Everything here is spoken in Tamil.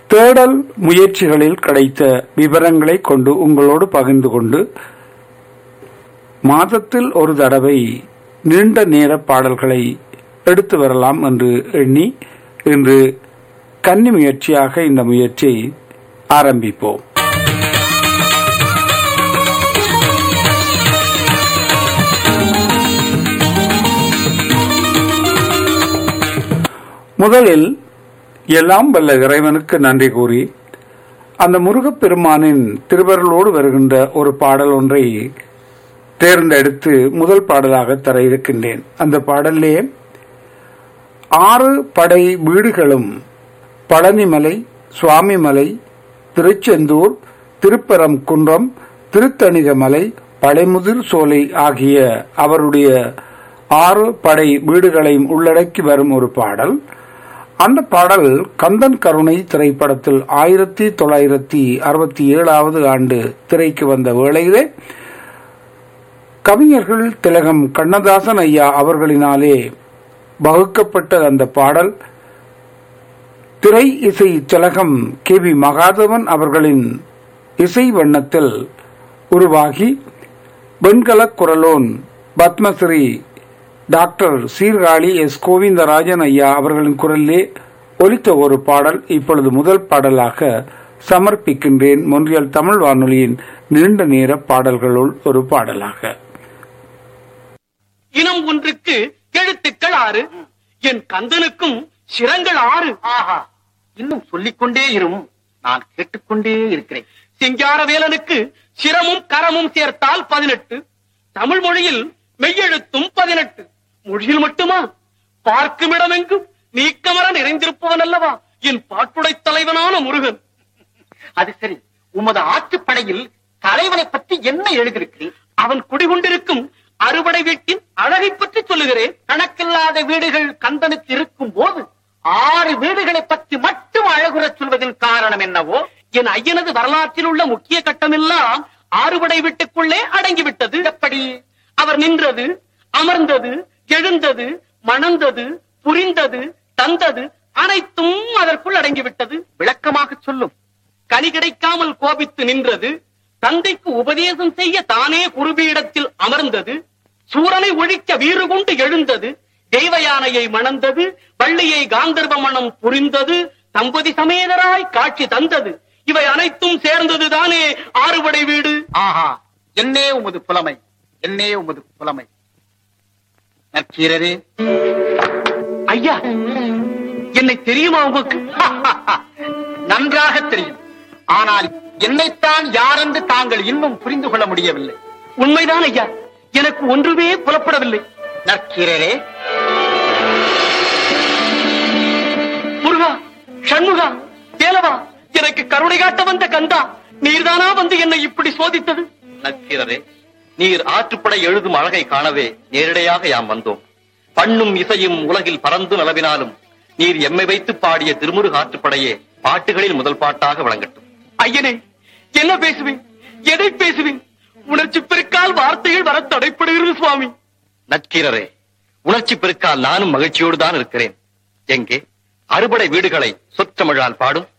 தேடல் முயற்சிகளில் கிடைத்த விவரங்களை கொண்டு உங்களோடு பகிர்ந்து கொண்டு மாதத்தில் ஒரு தடவை நீண்ட நேர பாடல்களை எடுத்து வரலாம் என்று எண்ணி இன்று கன்னி முயற்சியாக இந்த முயற்சியை ஆரம்பிப்போம் முதலில் எல்லாம் வல்ல இறைவனுக்கு நன்றி கூறி அந்த முருகப்பெருமானின் திருவருளோடு வருகின்ற ஒரு பாடல் ஒன்றை தேர்ந்தெடுத்து முதல் பாடலாக தர இருக்கின்றேன் அந்த பாடலே ஆறு படை வீடுகளும் பழனிமலை சுவாமிமலை திருச்செந்தூர் திருப்பரங்குன்றம் திருத்தணிகமலை பழைமுதிர் சோலை ஆகிய அவருடைய ஆறு படை வீடுகளையும் உள்ளடக்கி வரும் ஒரு பாடல் அந்த பாடல் கந்தன் கருணை திரைப்படத்தில் ஆயிரத்தி தொள்ளாயிரத்தி அறுபத்தி ஏழாவது ஆண்டு திரைக்கு வந்த வேளையிலே கவிஞர்கள் திலகம் கண்ணதாசன் ஐயா அவர்களினாலே வகுக்கப்பட்ட அந்த பாடல் திரை இசை திலகம் கே வி மகாதவன் அவர்களின் இசை வண்ணத்தில் உருவாகி வெண்கல குரலோன் பத்மஸ்ரீ டாக்டர் சீர்காழி எஸ் கோவிந்தராஜன் ஐயா அவர்களின் குரலிலே ஒலித்த ஒரு பாடல் இப்பொழுது முதல் பாடலாக சமர்ப்பிக்கின்றேன் மொன்றியல் தமிழ் வானொலியின் நீண்ட நேர பாடல்களுள் ஒரு பாடலாக இனம் ஒன்றுக்கு எழுத்துக்கள் ஆறு என் கந்தனுக்கும் சிரங்கள் ஆறு ஆஹா இன்னும் சொல்லிக்கொண்டே இரும் நான் கேட்டுக்கொண்டே இருக்கிறேன் சிங்காரவேலனுக்கு சிரமும் கரமும் சேர்த்தால் பதினெட்டு தமிழ் மொழியில் மெய்யெழுத்தும் பதினெட்டு மொழியில் மட்டுமா பார்க்கும் இடமெங்கும் நீக்கமர நிறைந்திருப்பவன் அல்லவா என் பாட்டுடை தலைவனான முருகன் அது சரி உமது ஆற்றுப்படையில் தலைவனை பற்றி என்ன எழுதியிருக்கிறேன் அவன் குடிகொண்டிருக்கும் அறுபடை வீட்டின் அழகை பற்றி சொல்லுகிறேன் கணக்கில்லாத வீடுகள் கந்தனுக்கு இருக்கும் போது ஆறு வீடுகளை பற்றி மட்டும் அழகுறச் சொல்வதன் காரணம் என்னவோ என் ஐயனது வரலாற்றில் உள்ள முக்கிய கட்டமெல்லாம் ஆறுபடை வீட்டுக்குள்ளே அடங்கிவிட்டது எப்படி அவர் நின்றது அமர்ந்தது எழுந்தது மணந்தது புரிந்தது தந்தது அனைத்தும் அதற்குள் அடங்கிவிட்டது விளக்கமாக சொல்லும் கனி கிடைக்காமல் கோபித்து நின்றது தந்தைக்கு உபதேசம் செய்ய தானே குருபீடத்தில் அமர்ந்தது சூரனை ஒழிக்க வீறு கொண்டு எழுந்தது தெய்வ யானையை மணந்தது வள்ளியை காந்தர்வ மணம் புரிந்தது தம்பதி சமேதராய் காட்சி தந்தது இவை அனைத்தும் சேர்ந்தது தானே ஆறுபடை வீடு ஆஹா என்னே உமது புலமை என்னே உமது புலமை நற்கீரரே ஐயா என்னை தெரியுமா உமக்கு நன்றாக தெரியும் ஆனால் என்னைத்தான் யாரென்று தாங்கள் இன்னும் புரிந்து கொள்ள முடியவில்லை உண்மைதான் ஐயா எனக்கு ஒன்றுமே புலப்படவில்லை நற்கீரரே முருகா சண்முகா தேலவா எனக்கு கருணை காட்ட வந்த கந்தா நீர்தானா வந்து என்னை இப்படி சோதித்தது நக்கீரரே நீர் ஆற்றுப்படை எழுதும் அழகை காணவே நேரடியாக யாம் வந்தோம் பண்ணும் இசையும் உலகில் பறந்து நிலவினாலும் நீர் எம்மை வைத்து பாடிய திருமுருக ஆற்றுப்படையே பாட்டுகளில் முதல் பாட்டாக விளங்கட்டும் ஐயனே என்ன பேசுவேன் எதை பேசுவேன் உணர்ச்சி பெருக்கால் வார்த்தைகள் வர தடைப்படுகிறது சுவாமி நக்கீரரே உணர்ச்சி பெருக்கால் நானும் மகிழ்ச்சியோடு தான் இருக்கிறேன் எங்கே அறுபடை வீடுகளை சொற்றமிழால் பாடும்